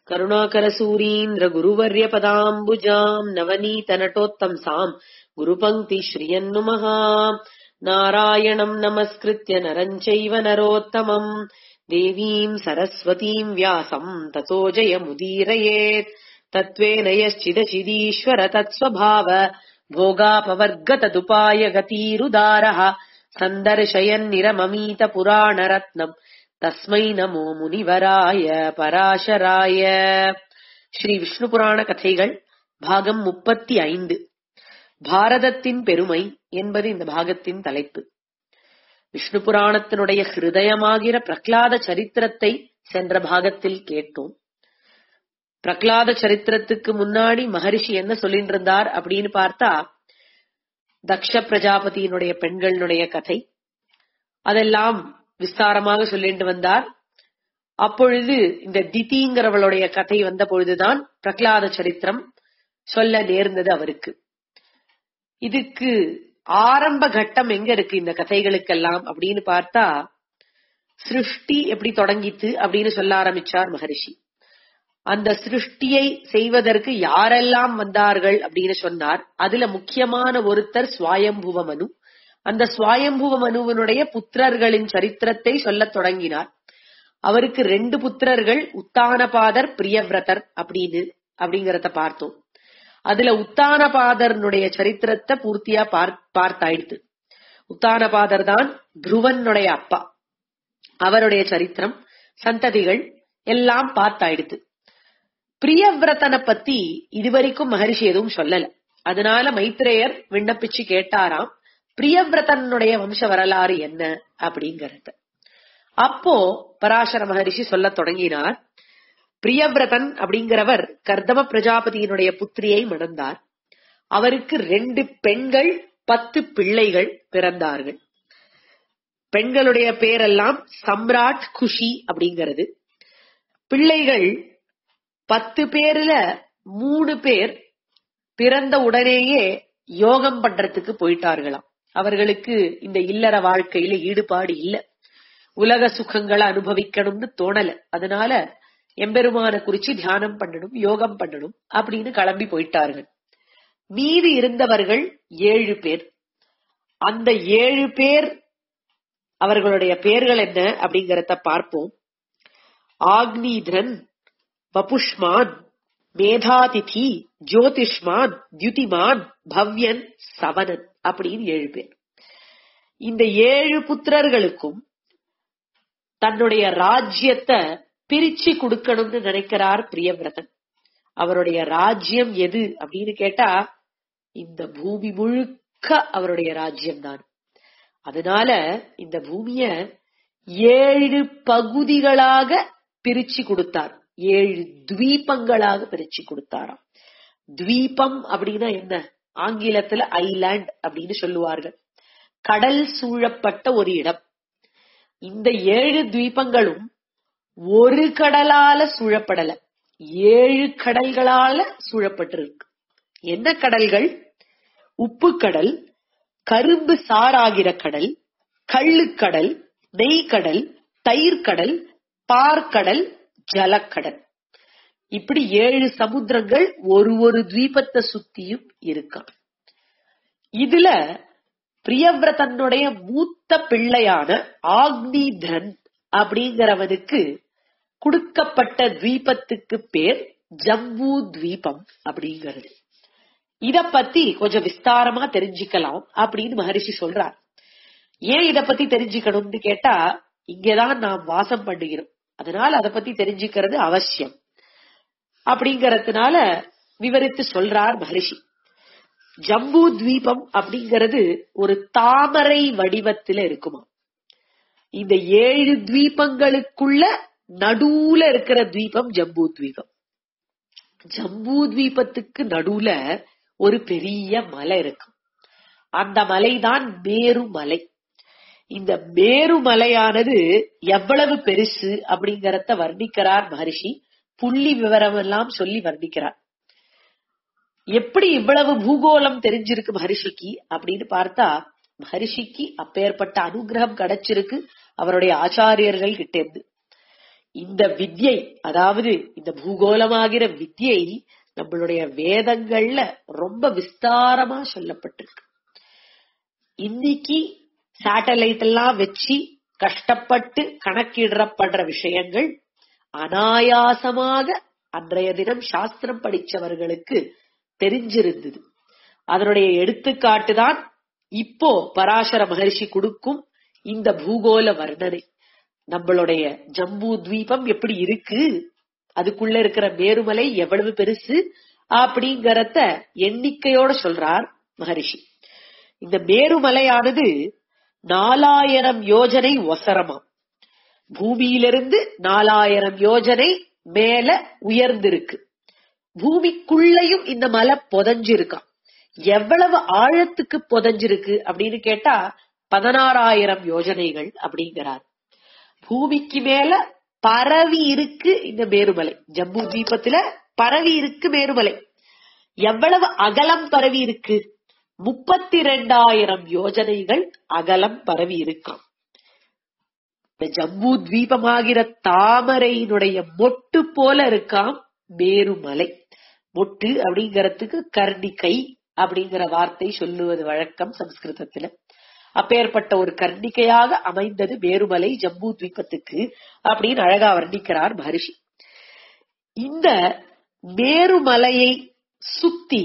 करुणाकरसूरीन्द्र गुरुवर्यपदाम्बुजाम् नवनीतनटोत्तंसाम् गुरुपङ्क्ति श्रियन्नुमः नारायणम् नमस्कृत्य नरम् चैव नरोत्तमम् देवीम् सरस्वतीम् व्यासम् ततो जयमुदीरयेत् तत्त्वेन यश्चिदचिदीश्वर तत्स्वभाव भोगापवर्गतदुपाय गतीरुदारः सन्दर्शयन्निरममीत पुराणरत्नम् தஸ்மை நமோ முனிவராய பராசராய ஸ்ரீ விஷ்ணு புராண கதைகள் பாகம் முப்பத்தி ஐந்து பாரதத்தின் பெருமை என்பது இந்த பாகத்தின் தலைப்பு விஷ்ணு புராணத்தினுடைய ஹிருதயமாகிற பிரகலாத சரித்திரத்தை சென்ற பாகத்தில் கேட்டோம் பிரகலாத சரித்திரத்துக்கு முன்னாடி மகரிஷி என்ன சொல்லிட்டு இருந்தார் அப்படின்னு பார்த்தா தக்ஷ பிரஜாபதியினுடைய பெண்களுடைய கதை அதெல்லாம் விஸ்தாரமாக சொல்லிட்டு வந்தார் அப்பொழுது இந்த திதிங்கிறவளுடைய கதை வந்த பொழுதுதான் பிரகலாத சரித்திரம் சொல்ல நேர்ந்தது அவருக்கு இதுக்கு ஆரம்ப கட்டம் எங்க இருக்கு இந்த கதைகளுக்கெல்லாம் அப்படின்னு பார்த்தா சிருஷ்டி எப்படி தொடங்கித்து அப்படின்னு சொல்ல ஆரம்பிச்சார் மகரிஷி அந்த சிருஷ்டியை செய்வதற்கு யாரெல்லாம் வந்தார்கள் அப்படின்னு சொன்னார் அதுல முக்கியமான ஒருத்தர் சுவாயம்புவ மனு அந்த சுவாயம்புவ மனுவனுடைய புத்திரர்களின் சரித்திரத்தை சொல்லத் தொடங்கினார் அவருக்கு ரெண்டு புத்திரர்கள் உத்தானபாதர் பிரியவிரதர் அப்படின்னு அப்படிங்கறத பார்த்தோம் அதுல உத்தானபாதர்னுடைய சரித்திரத்தை பூர்த்தியா பார்த்தாயிடுத்து உத்தானபாதர் தான் துருவனுடைய அப்பா அவருடைய சரித்திரம் சந்ததிகள் எல்லாம் பார்த்தாயிடுத்து பிரியவிரதனை பத்தி இதுவரைக்கும் மகரிஷி எதுவும் சொல்லல அதனால மைத்ரேயர் விண்ணப்பிச்சு கேட்டாராம் பிரியவிரதனுடைய வம்ச வரலாறு என்ன அப்படிங்கறது அப்போ பராசர மகரிஷி சொல்ல தொடங்கினார் பிரியவிரதன் அப்படிங்கிறவர் கர்தம பிரஜாபதியினுடைய புத்திரியை மணந்தார் அவருக்கு ரெண்டு பெண்கள் பத்து பிள்ளைகள் பிறந்தார்கள் பெண்களுடைய பேரெல்லாம் சம்ராட் குஷி அப்படிங்கிறது பிள்ளைகள் பத்து பேர்ல மூணு பேர் பிறந்த உடனேயே யோகம் பண்றதுக்கு போயிட்டார்களாம் அவர்களுக்கு இந்த இல்லற வாழ்க்கையில ஈடுபாடு இல்ல உலக சுகங்களை அனுபவிக்கணும்னு தோணல அதனால எம்பெருமான குறிச்சு தியானம் பண்ணணும் யோகம் பண்ணணும் அப்படின்னு கிளம்பி போயிட்டார்கள் மீதி இருந்தவர்கள் ஏழு பேர் அந்த ஏழு பேர் அவர்களுடைய பெயர்கள் என்ன அப்படிங்கறத பார்ப்போம் ஆக்னீதன் வபுஷ்மான் மேதாதிதி ஜோதிஷ்மான் தியுதிமான் பவ்யன் சவனன் அப்படின்னு ஏழு பேர் இந்த ஏழு புத்திரர்களுக்கும் தன்னுடைய ராஜ்யத்தை பிரிச்சு கொடுக்கணும்னு நினைக்கிறார் பிரியவிரதன் அவருடைய ராஜ்யம் எது அப்படின்னு கேட்டா இந்த பூமி முழுக்க அவருடைய ராஜ்யம் தான் அதனால இந்த பூமிய ஏழு பகுதிகளாக பிரிச்சு கொடுத்தார் ஏழு துவீபங்களாக பிரிச்சு கொடுத்தாராம் துவீபம் அப்படின்னா என்ன ஆங்கிலத்துல ஐலாண்ட் அப்படின்னு சொல்லுவார்கள் கடல் சூழப்பட்ட ஒரு இடம் இந்த ஏழு துவீபங்களும் ஒரு கடலால சூழப்படல ஏழு கடல்களால சூழப்பட்டிருக்கு என்ன கடல்கள் உப்பு கடல் கரும்பு சாராகிற கடல் கள்ளுக்கடல் நெய்கடல் தயிர்கடல் பார்க்கடல் ஜலக்கடல் இப்படி ஏழு சமுத்திரங்கள் ஒரு ஒரு தீபத்தை சுத்தியும் இருக்கான் இதுல பிரியவிரதனுடைய மூத்த பிள்ளையான ஆக்னிதன் அப்படிங்கிறவனுக்கு கொடுக்கப்பட்ட தீபத்துக்கு பேர் ஜம்பு தீபம் அப்படிங்கிறது இத பத்தி கொஞ்சம் விஸ்தாரமா தெரிஞ்சுக்கலாம் அப்படின்னு மகரிஷி சொல்றார் ஏன் இத பத்தி தெரிஞ்சுக்கணும்னு கேட்டா இங்கதான் நாம் வாசம் பண்ணுகிறோம் அதனால அதை பத்தி தெரிஞ்சுக்கிறது அவசியம் அப்படிங்கறதுனால விவரித்து சொல்றார் மகரிஷி ஜம்பு தீபம் அப்படிங்கிறது ஒரு தாமரை வடிவத்துல இருக்குமா இந்த ஏழு தீபங்களுக்குள்ள நடுவுல இருக்கிற தீபம் ஜம்பு தீபம் ஜம்பு தீபத்துக்கு நடுவுல ஒரு பெரிய மலை இருக்கும் அந்த மலைதான் மேரு மலை இந்த மேரு மலையானது எவ்வளவு பெருசு அப்படிங்கறத வர்ணிக்கிறார் மகரிஷி புள்ளி விவரம் எல்லாம் சொல்லி வர்ணிக்கிறார் எப்படி இவ்வளவு பூகோளம் தெரிஞ்சிருக்கு மகரிஷிக்கு அப்படின்னு பார்த்தா மகரிஷிக்கு அப்பேற்பட்ட அனுகிரகம் கிடைச்சிருக்கு அவருடைய ஆச்சாரியர்கள் கிட்ட இருந்து இந்த வித்யை அதாவது இந்த பூகோளமாகிற வித்யை நம்மளுடைய வேதங்கள்ல ரொம்ப விஸ்தாரமா சொல்லப்பட்டிருக்கு இன்னைக்கு சேட்டலைட் எல்லாம் வச்சு கஷ்டப்பட்டு கணக்கிடப்படுற விஷயங்கள் அனாயாசமாக அன்றைய தினம் சாஸ்திரம் படிச்சவர்களுக்கு தெரிஞ்சிருந்தது அதனுடைய எடுத்துக்காட்டு தான் இப்போ பராசர மகர்ஷி கொடுக்கும் இந்த பூகோள வர்ணனை நம்மளுடைய ஜம்பு தீபம் எப்படி இருக்கு அதுக்குள்ள இருக்கிற மேருமலை எவ்வளவு பெருசு அப்படிங்கறத எண்ணிக்கையோட சொல்றார் மகரிஷி இந்த மேருமலையானது நாலாயிரம் யோஜனை ஒசரமாம் பூமியிலிருந்து நாலாயிரம் யோஜனை மேல உயர்ந்திருக்கு பூமிக்குள்ளயும் இந்த மலை புதஞ்சிருக்காம் எவ்வளவு ஆழத்துக்கு புதஞ்சிருக்கு அப்படின்னு கேட்டா பதினாறாயிரம் யோஜனைகள் அப்படிங்கிறார் பூமிக்கு மேல பரவி இருக்கு இந்த மேருமலை ஜம்மு தீபத்துல பரவி இருக்கு மேருமலை எவ்வளவு அகலம் பரவி இருக்கு முப்பத்தி ரெண்டாயிரம் யோஜனைகள் அகலம் பரவி இருக்காம் இந்த ஜம்மு தீபமாகிற தாமரையினுடைய மொட்டு போல இருக்காம் மேருமலை மொட்டு அப்படிங்கறதுக்கு கர்ணிகை அப்படிங்கிற வார்த்தை சொல்லுவது வழக்கம் சம்ஸ்கிருதத்துல அப்பேற்பட்ட ஒரு கர்ணிக்கையாக அமைந்தது மேருமலை ஜம்பு தீபத்துக்கு அப்படின்னு அழகா வர்ணிக்கிறார் மகரிஷி இந்த மேருமலையை சுத்தி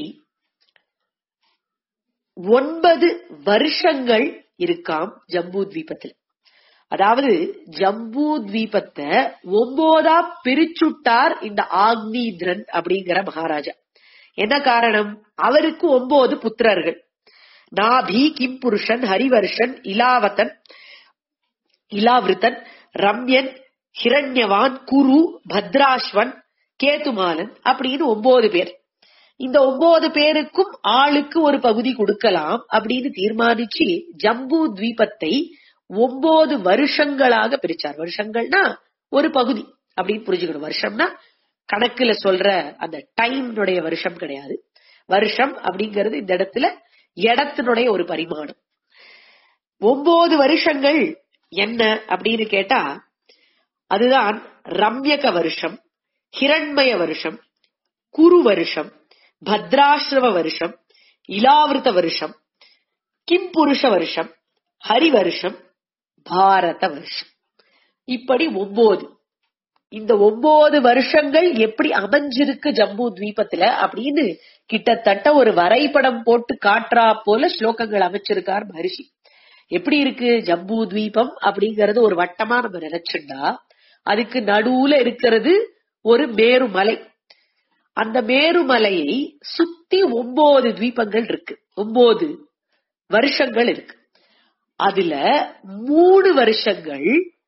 ஒன்பது வருஷங்கள் இருக்காம் ஜம்பு தீபத்தில் அதாவது ஜம்பு தீபத்தை ஒன்பதா பிரிச்சுட்டார் இந்த ஆக்னீந்திரன் அப்படிங்கிற மகாராஜா என்ன காரணம் அவருக்கு ஒன்பது புத்திரர்கள் நாபி கிம்புருஷன் ஹரிவர்ஷன் இலாவதன் இலாவிருத்தன் ரம்யன் ஹிரண்யவான் குரு பத்ராஸ்வன் கேதுமாலன் அப்படின்னு ஒன்பது பேர் இந்த ஒன்பது பேருக்கும் ஆளுக்கு ஒரு பகுதி கொடுக்கலாம் அப்படின்னு தீர்மானிச்சு ஜம்பு தீபத்தை ஒன்பது வருஷங்களாக பிரிச்சார் வருஷங்கள்னா ஒரு பகுதி அப்படின்னு புரிஞ்சுக்கணும் வருஷம்னா கணக்குல சொல்ற அந்த டைம்னுடைய வருஷம் கிடையாது வருஷம் அப்படிங்கிறது இந்த இடத்துல இடத்தினுடைய ஒரு பரிமாணம் ஒன்பது வருஷங்கள் என்ன அப்படின்னு கேட்டா அதுதான் ரம்யக வருஷம் ஹிரண்மய வருஷம் குரு வருஷம் பத்ராஸ்ரவ வருஷம் இலாவிருத்த வருஷம் கிம்புருஷ வருஷம் ஹரி வருஷம் பாரத வருஷம் இப்படி ஒன்பது இந்த ஒன்பது வருஷங்கள் எப்படி அமைஞ்சிருக்கு ஜம்பு தீபத்துல அப்படின்னு கிட்டத்தட்ட ஒரு வரைபடம் போட்டு காட்டுறா போல ஸ்லோகங்கள் அமைச்சிருக்கார் மகரிஷி எப்படி இருக்கு ஜம்பு தீபம் அப்படிங்கறது ஒரு வட்டமா நம்ம நினைச்சுண்டா அதுக்கு நடுவுல இருக்கிறது ஒரு மேருமலை அந்த மேருமலையை சுத்தி ஒன்பது தீபங்கள் இருக்கு ஒன்பது வருஷங்கள் இருக்கு அதுல மூணு வருஷங்கள்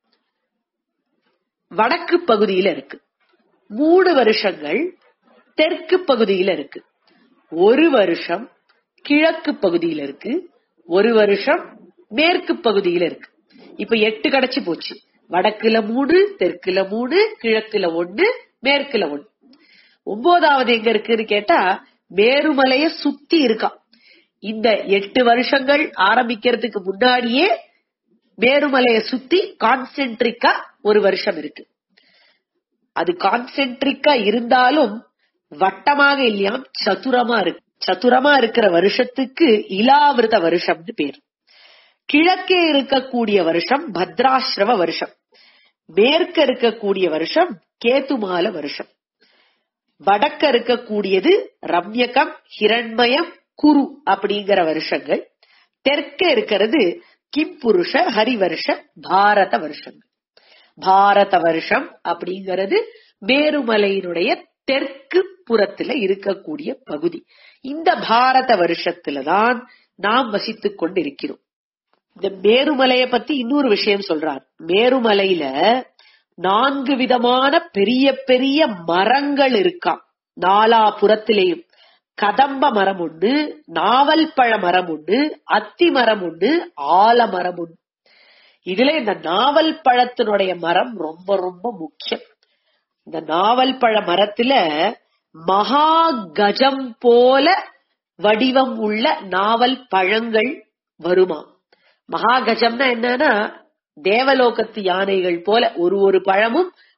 வடக்கு பகுதியில இருக்கு மூணு வருஷங்கள் தெற்கு பகுதியில இருக்கு ஒரு வருஷம் கிழக்கு பகுதியில இருக்கு ஒரு வருஷம் மேற்கு பகுதியில இருக்கு இப்ப எட்டு கிடைச்சு போச்சு வடக்குல மூணு தெற்குல மூணு கிழக்குல ஒண்ணு மேற்குல ஒண்ணு ஒன்பதாவது எங்க இருக்குன்னு கேட்டா மேருமலைய சுத்தி இருக்கான் இந்த எட்டு வருஷங்கள் ஆரம்பிக்கிறதுக்கு முன்னாடியே மேருமலைய சுத்தி கான்சென்ட்ரிக்கா ஒரு வருஷம் இருக்கு அது கான்சென்ட்ரிக்கா இருந்தாலும் வட்டமாக இல்லையாம் சதுரமா இருக்கு சதுரமா இருக்கிற வருஷத்துக்கு இலாவிருத வருஷம்னு பேர் கிழக்கே இருக்கக்கூடிய வருஷம் பத்ராஸ்ரவ வருஷம் மேற்க இருக்கக்கூடிய வருஷம் கேதுமால வருஷம் வடக்க இருக்கக்கூடியது ரம்யகம் ஹிரண்மயம் குரு அப்படிங்கிற வருஷங்கள் தெற்க இருக்கிறது கிம்புருஷ ஹரிவருஷ பாரத வருஷங்கள் பாரத வருஷம் அப்படிங்கிறது மேருமலையினுடைய தெற்கு புறத்துல இருக்கக்கூடிய பகுதி இந்த பாரத வருஷத்துலதான் நாம் வசித்துக் கொண்டிருக்கிறோம் இந்த மேருமலைய பத்தி இன்னொரு விஷயம் சொல்றார் மேருமலையில நான்கு விதமான பெரிய பெரிய மரங்கள் இருக்காம் நாலா புறத்திலேயும் கதம்ப மரம் உண்டு நாவல் பழ மரம் உண்டு அத்தி மரம் உண்டு ஆலமரம் உண்டு இதுல இந்த நாவல் பழத்தினுடைய மரம் ரொம்ப ரொம்ப முக்கியம் இந்த நாவல் பழ மரத்துல மகா கஜம் போல வடிவம் உள்ள நாவல் பழங்கள் வருமா மகா கஜம்னா என்னன்னா தேவலோகத்து யானைகள் போல ஒரு ஒரு பழமும்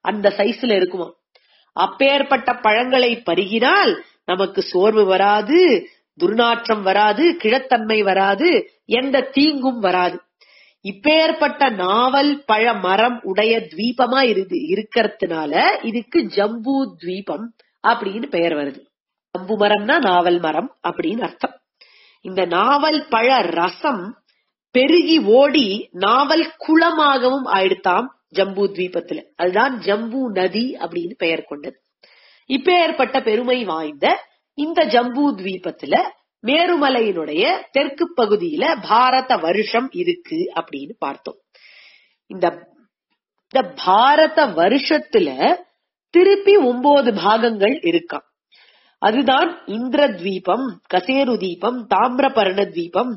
அந்த சைஸ்ல இருக்குமா அப்பேற்பட்ட பழங்களை பருகினால் நமக்கு சோர்வு வராது துர்நாற்றம் வராது கிழத்தன்மை வராது எந்த தீங்கும் வராது இப்பேற்பட்ட நாவல் பழ மரம் உடைய துவீபமா இருக்கு இருக்கிறதுனால இதுக்கு ஜம்பு துவீபம் அப்படின்னு பெயர் வருது ஜம்பு மரம்னா நாவல் மரம் அப்படின்னு அர்த்தம் இந்த நாவல் பழ ரசம் பெருகி ஓடி நாவல் குளமாகவும் ஆயிடுத்தாம் ஜம்பு துவீபத்துல அதுதான் ஜம்பு நதி அப்படின்னு பெயர் கொண்டது இப்பேற்பட்ட பெருமை வாய்ந்த இந்த ஜம்பு துவீபத்துல மேருமலையினுடைய தெற்கு பகுதியில பாரத வருஷம் இருக்கு அப்படின்னு பார்த்தோம் இந்த இந்த பாரத வருஷத்துல திருப்பி ஒன்பது பாகங்கள் இருக்காம் அதுதான் இந்திர தீபம் கசேரு தீபம் தாமிரபர்ண தீபம்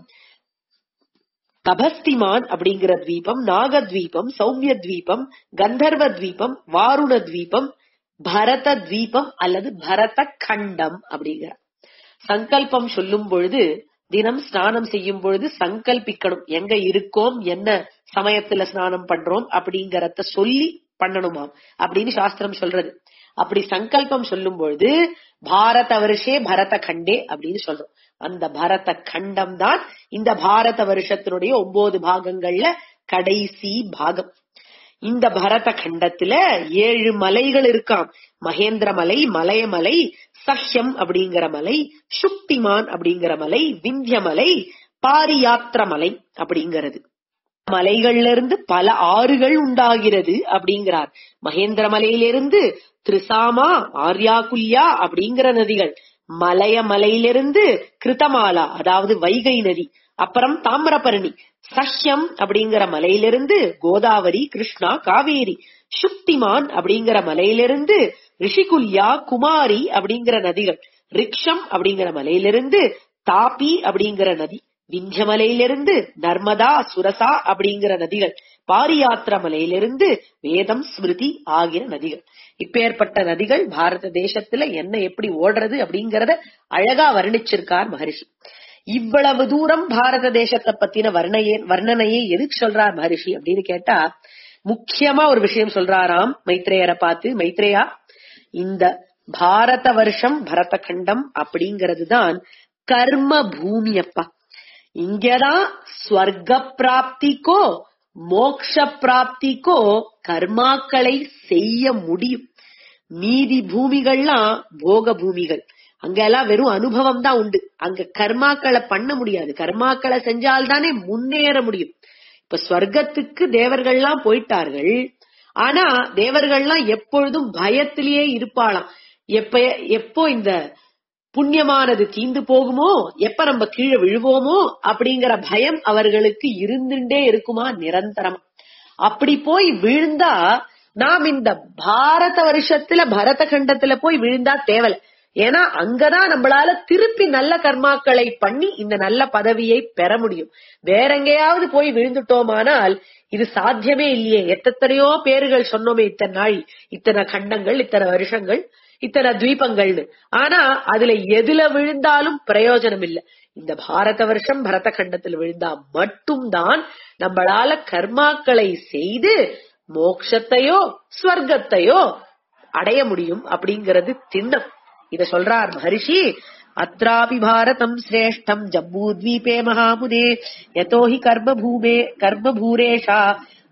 கபஸ்திமான் அப்படிங்கிற தீபம் நாகத்வீபம் சௌமிய தீபம் கந்தர்வ தீபம் வாருண தீபம் பரத தீபம் அல்லது பரத கண்டம் அப்படிங்கிற சங்கல்பம் சொல்லும் பொழுது தினம் ஸ்நானம் செய்யும் பொழுது சங்கல்பிக்கணும் எங்க இருக்கோம் என்ன சமயத்துல ஸ்நானம் பண்றோம் அப்படிங்கறத சொல்லி பண்ணணுமாம் அப்படின்னு சாஸ்திரம் சொல்றது அப்படி சங்கல்பம் சொல்லும் பொழுது பாரத வருஷே பரத கண்டே அப்படின்னு சொல்றோம் அந்த பரத கண்டம் தான் இந்த பாரத வருஷத்தினுடைய ஒன்பது பாகங்கள்ல கடைசி பாகம் இந்த பரத கண்டத்துல ஏழு மலைகள் இருக்காம் மகேந்திர மலை மலையமலை சஹ்யம் அப்படிங்கிற மலை சுக்திமான் அப்படிங்கிற மலை விந்திய மலை பாரியாத்திர மலை அப்படிங்கிறது மலைகள்ல இருந்து பல ஆறுகள் உண்டாகிறது அப்படிங்கிறார் மகேந்திர மலையிலிருந்து திரிசாமா ஆர்யாகுல்யா அப்படிங்கிற நதிகள் மலைய மலையிலிருந்து கிருத்தமாலா அதாவது வைகை நதி அப்புறம் தாமிரபரணி சஹ்யம் அப்படிங்கிற மலையிலிருந்து கோதாவரி கிருஷ்ணா காவேரி சுக்திமான் அப்படிங்கிற மலையிலிருந்து ரிஷிகுல்யா குமாரி அப்படிங்கிற நதிகள் ரிக்ஷம் அப்படிங்கிற மலையிலிருந்து தாபி அப்படிங்கிற நதி விந்திய மலையிலிருந்து நர்மதா சுரசா அப்படிங்கிற நதிகள் பாரியாத்திர மலையிலிருந்து வேதம் ஸ்மிருதி ஆகிய நதிகள் இப்பேற்பட்ட நதிகள் பாரத தேசத்துல என்ன எப்படி ஓடுறது அப்படிங்கறத அழகா வர்ணிச்சிருக்கார் மகரிஷி இவ்வளவு தூரம் பாரத தேசத்தை பத்தின வர்ணையே வர்ணனையை எதுக்கு சொல்றார் மகரிஷி அப்படின்னு கேட்டா முக்கியமா ஒரு விஷயம் சொல்றாராம் மைத்ரேயரை பார்த்து மைத்ரேயா இந்த பாரத வருஷம் பரத கண்டம் அப்படிங்கிறது தான் கர்ம பூமி அப்பா இங்கதான் ஸ்வர்க்க பிராப்திக்கோ மோக்ஷ பிராப்திக்கோ கர்மாக்களை செய்ய முடியும் மீதி பூமிகள்லாம் போக பூமிகள் அங்கெல்லாம் வெறும் அனுபவம் தான் உண்டு அங்க கர்மாக்களை பண்ண முடியாது கர்மாக்களை செஞ்சால்தானே முன்னேற முடியும் இப்ப ஸ்வர்க்கத்துக்கு தேவர்கள்லாம் போயிட்டார்கள் ஆனா தேவர்கள்லாம் எப்பொழுதும் பயத்திலேயே இருப்பாளாம் எப்ப எப்போ இந்த புண்ணியமானது தீந்து போகுமோ எப்ப நம்ம கீழே விழுவோமோ அப்படிங்கிற பயம் அவர்களுக்கு இருந்துட்டே இருக்குமா நிரந்தரமா அப்படி போய் விழுந்தா நாம் இந்த பாரத வருஷத்துல பரத கண்டத்துல போய் விழுந்தா தேவல ஏன்னா அங்கதான் நம்மளால திருப்பி நல்ல கர்மாக்களை பண்ணி இந்த நல்ல பதவியை பெற முடியும் வேற எங்கேயாவது போய் விழுந்துட்டோமானால் இது சாத்தியமே இல்லையே எத்தனையோ பேர்கள் சொன்னோமே இத்தனை நாள் இத்தனை கண்டங்கள் இத்தனை வருஷங்கள் இத்தனை தீபங்கள்னு ஆனா அதுல எதுல விழுந்தாலும் பிரயோஜனம் இல்ல இந்த பாரத வருஷம் பரத கண்டத்தில் விழுந்தா மட்டும்தான் நம்மளால கர்மாக்களை செய்து மோக்ஷத்தையோ ஸ்வர்க்கத்தையோ அடைய முடியும் அப்படிங்கிறது திண்ணம் இத சொல்றார் மகரிஷி அத்ராபி பாரதம் சிரேஷ்டம் ஜம்பூத்வீபே மகாமுனே யதோ ஹி கர்ம பூமே கர்ம பூரேஷா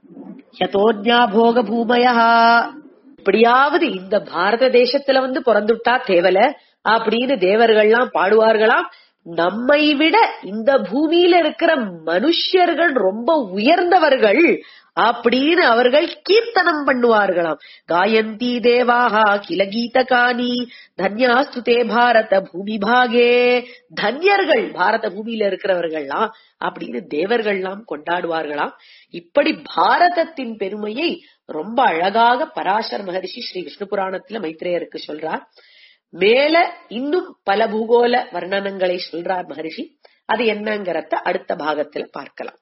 யதோன்யா போக பூமயா இப்படியாவது இந்த பாரத தேசத்துல வந்து பிறந்துட்டா தேவல அப்படின்னு தேவர்கள்லாம் பாடுவார்களாம் நம்மை விட இந்த பூமியில இருக்கிற மனுஷர்கள் ரொம்ப உயர்ந்தவர்கள் அப்படின்னு அவர்கள் கீர்த்தனம் பண்ணுவார்களாம் காயந்தி தேவாகா கில கீதகானி தன்யாஸ்துதே பாரத பூமி பாகே தன்யர்கள் பாரத பூமியில இருக்கிறவர்கள்லாம் அப்படின்னு தேவர்கள்லாம் கொண்டாடுவார்களாம் இப்படி பாரதத்தின் பெருமையை ரொம்ப அழகாக பராசர் மகரிஷி ஸ்ரீ விஷ்ணு புராணத்துல மைத்ரேயருக்கு சொல்றார் மேல இன்னும் பல பூகோள வர்ணனங்களை சொல்றார் மகரிஷி அது என்னங்கறத அடுத்த பாகத்துல பார்க்கலாம்